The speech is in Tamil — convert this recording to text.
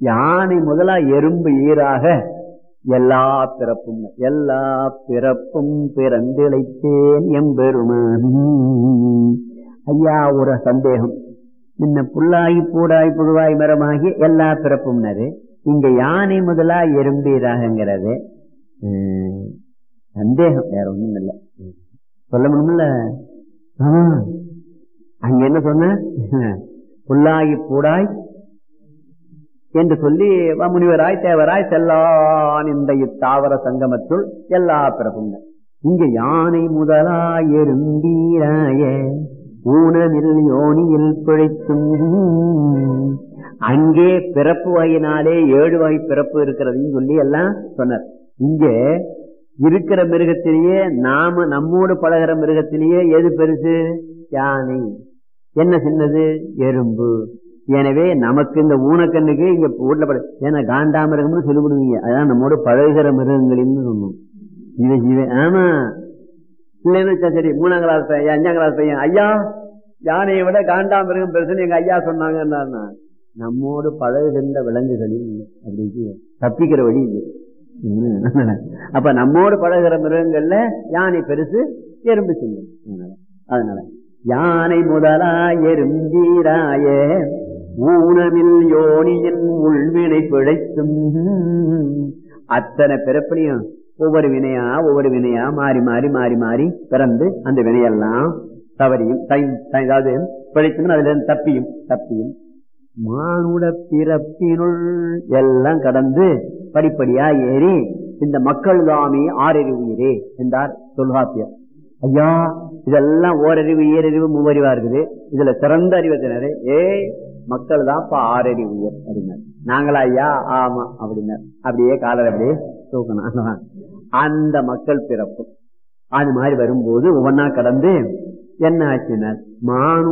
யானை முதலா எறும்பு ஈராக எல்லா பிறப்பும் எல்லா பிறப்பும் பிறந்திழைத்தேன் எம்பெருமான் ஐயா ஒரு சந்தேகம் முன்ன புல்லாகி பூடாய் புழுவாய் மரமாகி எல்லா பிறப்பும்னாரு இங்க யானை முதலா எறும்பீராகங்கிறது உம், சந்தேகம் வேற ஒண்ணும் இல்லை சொல்ல முடியுமில்ல ஆமா அங்க என்ன சொன்ன புல்லாகி பூடாய் என்று சொல்லி முனிவராய் தேவராய் செல்லான் இந்த இத்தாவர சங்கமத்துள் எல்லா பிறப்பும் இங்க யானை முதலாய் எறும்பீராய ஊனமில் யோனியில் பிழைத்தும் அங்கே பிறப்பு வகையினாலே ஏழு வகை பிறப்பு இருக்கிறதையும் சொல்லி எல்லாம் சொன்னார் இங்கே இருக்கிற மிருகத்திலேயே நாம நம்மோடு பழகிற மிருகத்திலேயே எது பெருசு யானை என்ன சின்னது எறும்பு எனவே நமக்கு இந்த ஊனக்கண்ணுக்கு இங்க வீட்டுல பட ஏன்னா காண்டாமிருகம்னு சொல்லிவிடுவீங்க அதான் நம்மோடு பழகுகிற மிருகங்களின்னு சொன்னோம் இது இது ஆமா இல்லைன்னு வச்சா சரி மூணாம் கிளாஸ் பையன் அஞ்சாம் கிளாஸ் பையன் ஐயா யானையை விட காண்டாமிருகம் பெருசுன்னு எங்க ஐயா சொன்னாங்கன்னா நம்மோடு பழகுகின்ற விலங்குகளில் அப்படி தப்பிக்கிற வழி இது உம். அப்ப நம்மோடு பழகுற மிருகங்கள்ல யானை பெருசு எறும்பு சின்னம் அதனால அதனால யானை முதலா எறும்பீராய ஊனமில் யோனியின் உள்வினை பிழைத்தும் அத்தனை பிறப்பிலையும் ஒவ்வொரு வினையா ஒவ்வொரு வினையா மாறி மாறி மாறி மாறி பிறந்து அந்த வினையெல்லாம் தவறியும் தை- தை- அதாவது பிழைத்தும் அதுல இருந்து தப்பியும் தப்பியும் மானுட பிறப்பினுள் எல்லாம் கடந்து படிப்படியா ஏறி இந்த மக்கள் தாமே ஆறறிவு உயிரே என்றார் தொல்காப்பியர் ஐயா இதெல்லாம் ஓரறிவு ஈரறிவு மூவறிவா இருக்குது இதுல சிறந்த அறிவத்தினரே ஏய் மக்கள் தான்ப்பா ஆறறிவு உயர் அப்படின்னார் நாங்களா ஐயா ஆமா அப்படின்னார் அப்படியே காலர் அப்படியே தூக்கணும் அந்த மக்கள் பிறப்பு அது மாதிரி வரும்போது ஒவ்வொன்னா கடந்து என்ன ஆச்சுனர் மானு